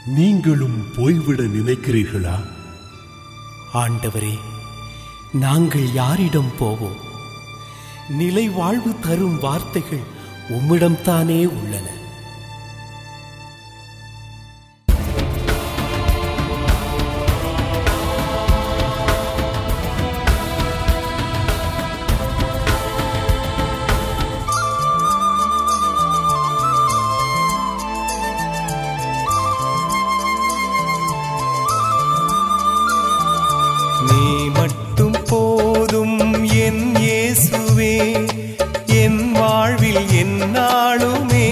நீங்களும் போய்விட நினைக்கிறீர்களா ஆண்டவரே நாங்கள் யாரிடம் போவோம் நிலை வாழ்வு தரும் வார்த்தைகள் உம்மிடம்தானே உள்ளன நீ மட்டும் போதும் என் இயேசுவே என் வாழ்வில் என்னாலுமே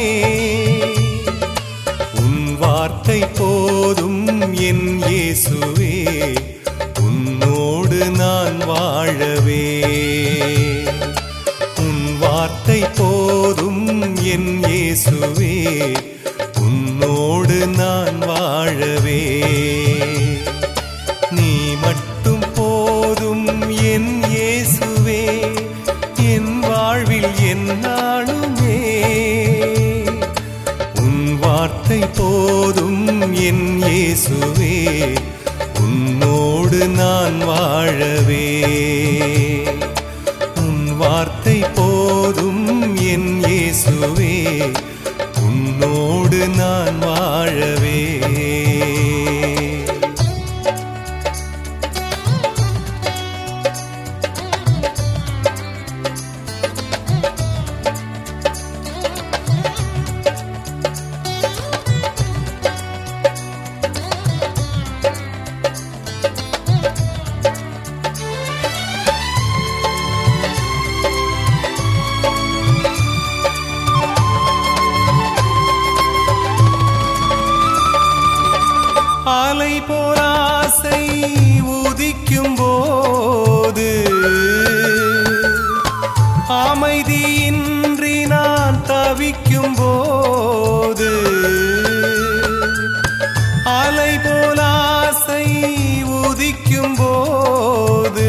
உன் வார்த்தை போதும் என் இயேசுவே உன்னோடு நான் வாழவே உன் வார்த்தை போதும் என் இயேசுவே உன்னோடு நான் வாழவே நீ மட்டும் போதும் என் இயேசுவே என் வாழ்வில் என்னாலுமே உன் வார்த்தை போதும் என் இயேசுவே உன்னோடு நான் வாழவே உன் வார்த்தை போதும் என் இயேசுவே உன்னோடு நான் வாழவே அலை போராசை உதிக்கும் போது அமைதியின்றி நான் தவிக்கும் போது அலை போலாசை உதிக்கும் போது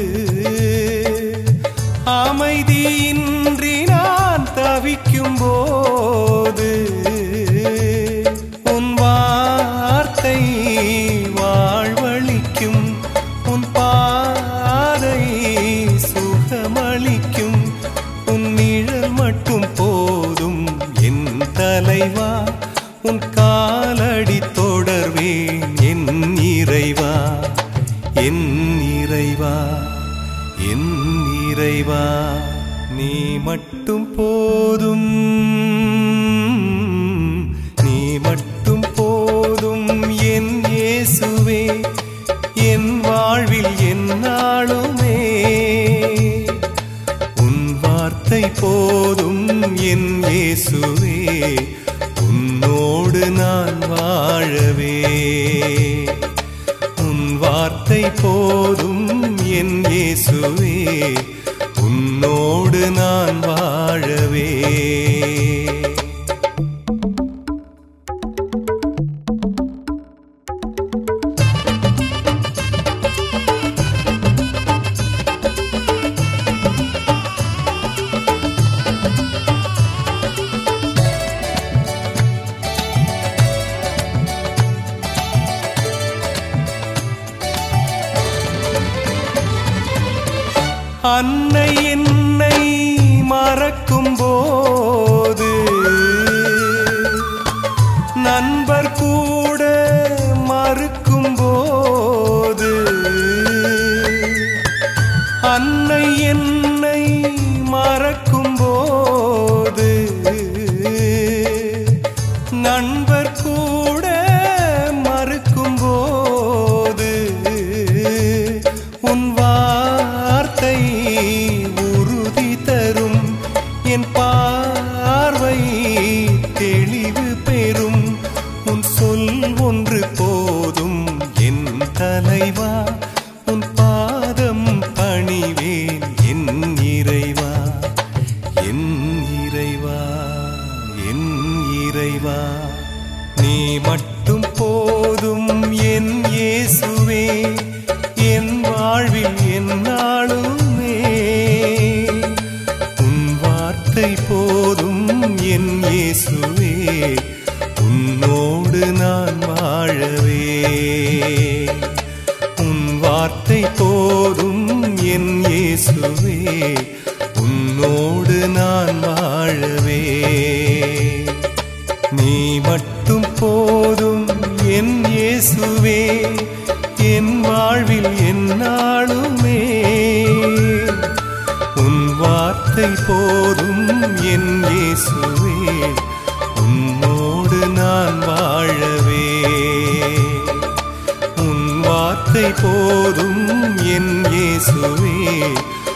அமைதியின்றி நான் தவிக்கும் போது உன் வார்த்தை வாழ்வழிக்கும் உன் பாதை சுகமளிக்கும் உன் நிழல் மட்டும் போதும் என் தலைவா உன் காலடி தொடர்வேன் என் இறைவா என் இறைவா என் இறைவா நீ மட்டும் போதும் நீ மட்டும் போதும் என் இயேசுவே என் வாழ்வில் என்னாலுமே உன் வார்த்தை போதும் என் இயேசுவே உன்னோடு நான் வாழவே உன் வார்த்தை போதும் என் இயேசுவே உன்னோடு நான் வாழவே அன்னை என்னை மறக்கும் போது நண்பர் கூட மறுக்கும் போது அன்னை என்னை மறக்கும் போது நண்பர் கூட மறுக்கும் போது உன் வார்த்தை உறுதி தரும் என் பார்வை தெளிவு பெறும் உன் சொல் ஒன்று போதும் என் தலைவா உன் பாதம் பணிவேன் என் இறைவா என் இறைவா என் இறைவா நீ மட்டும் போதும் என் இயேசுவே என் வாழ்வில் என்னாலுமே உன் வார்த்தை போதும் என் இயேசுவே உன்னோடு நான் வா வார்த்தை போதும் என் இயேசுவே உன்னோடு நான் வாழவே நீ மட்டும் போதும் என் இயேசுவே என் வாழ்வில் என்னாலுமே உன் வார்த்தை போதும் என் இயேசுவே உன்னோடு நான் வாழவே உன் வார்த்தை போதும் என் இயேசுவே